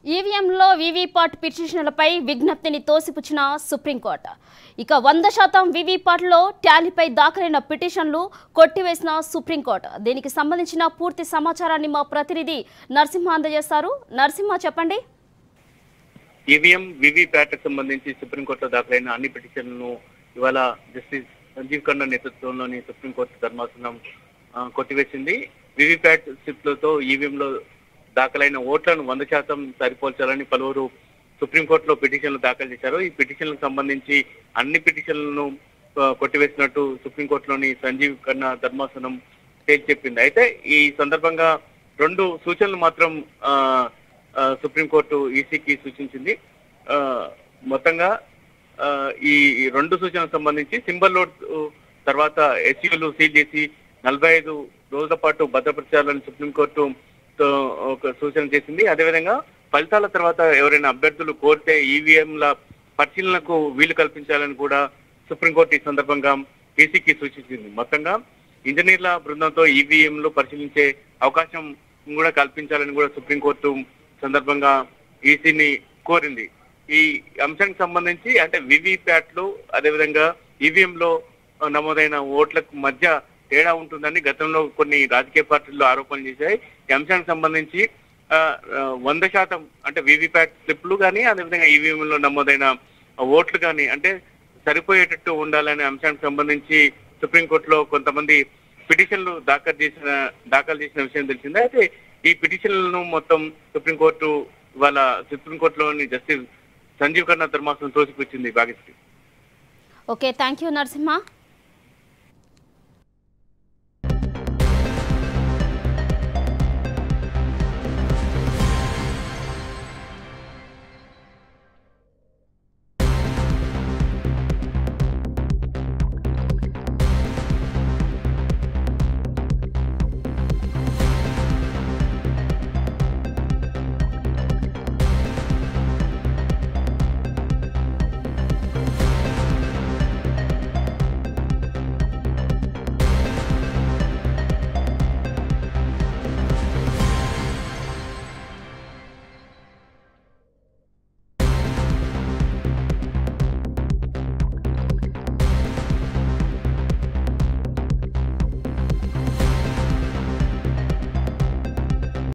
ఈవీఎంలో వీవీపాట్ పిటిషన్లపై విజ్ఞప్తిని తోసిపుచ్చిన supreme court ఇక వంద శాతం వీవీపాట్లో టాలీపై దాఖలైన పిటిషన్లు కొట్టివేసిన సుప్రీంకోర్టు దీనికి సంబంధించిన పూర్తి సమాచారాన్ని మా ప్రతినిధి నరసింహ అందజేస్తారు నరసింహ చెప్పండి ఈవీఎం వివిప్యాట్ కు సంబంధించి సుప్రీంకోర్టులో దాఖలైన అన్ని పిటిషన్లను ఇవాళ జస్టిస్ సంజీవ్ ఖన్నా నేతృత్వంలోని సుప్రీంకోర్టు ధర్మాసనం ఆ, కొట్టివేసింది వివిప్యాట్ స్లిప్లతో ఈవీఎంలో దాఖలైన ఓట్లను వంద శాతం సరిపోల్చాలని పలువురు సుప్రీంకోర్టులో పిటిషన్లు దాఖలు చేశారు ఈ పిటిషన్లకు సంబంధించి అన్ని పిటిషన్లను ఆ, కొట్టివేసినట్టు సుప్రీంకోర్టులోని సంజీవ్ ఖన్నా ధర్మాసనం తేల్చి చెప్పింది అయితే ఈ సందర్భంగా రెండు సూచనలు మాత్రం ఆ, ఆ, సుప్రీంకోర్టు ఈసీకి సూచించింది ఆ, మొత్తంగా ఆ, ఈ ఈ రెండు సూచనలకు సంబంధించి సింబల్ లోడ్ తర్వాత ఎస్యూలు సీల్ చేసి నలభై ఐదు రోజుల పాటు భద్రపరచాలని సుప్రీంకోర్టు తో ఒక సూచన చేసింది అదేవిధంగా ఫలితాల తర్వాత ఎవరైనా అభ్యర్థులు కోరితే ఈవీఎంల పరిశీలనకు వీలు కల్పించాలని కూడా సుప్రీంకోర్టు ఈ సందర్భంగా ఈసీకి సూచించింది మొత్తంగా ఇంజనీర్ల బృందంతో ఈవీఎంలు పరిశీలించే అవకాశం కూడా కల్పించాలని కూడా సుప్రీంకోర్టు సందర్భంగా ఈసీని కోరింది ఈ అంశానికి సంబంధించి అంటే వివిప్యాట్లు అదేవిధంగా ఈవీఎం లో నమోదైన ఓట్లకు మధ్య తేడా ఉంటుందని గతంలో కొన్ని రాజకీయ పార్టీలు ఆరోపణలు చేశాయి ఈ అంశానికి సంబంధించి ఆ, ఆ, వంద శాతం అంటే వివిప్యాట్ స్లిప్లు కానీ అదేవిధంగా ఈవీఎం లో నమోదైన ఓట్లు కానీ అంటే సరిపోయేటట్టు ఉండాలనే అంశానికి సంబంధించి సుప్రీంకోర్టులో కొంతమంది పిటిషన్లు దాఖలు చేసిన దాఖలు చేసిన విషయం తెలిసిందే అయితే ఈ పిటిషన్లను మొత్తం సుప్రీంకోర్టు ఇవాళ సుప్రీంకోర్టులోని జస్టిస్ సంజీవ్ ఖన్నా ధర్మాసనం తోసిపుచ్చింది Bhagyashree okay thank you Narasimha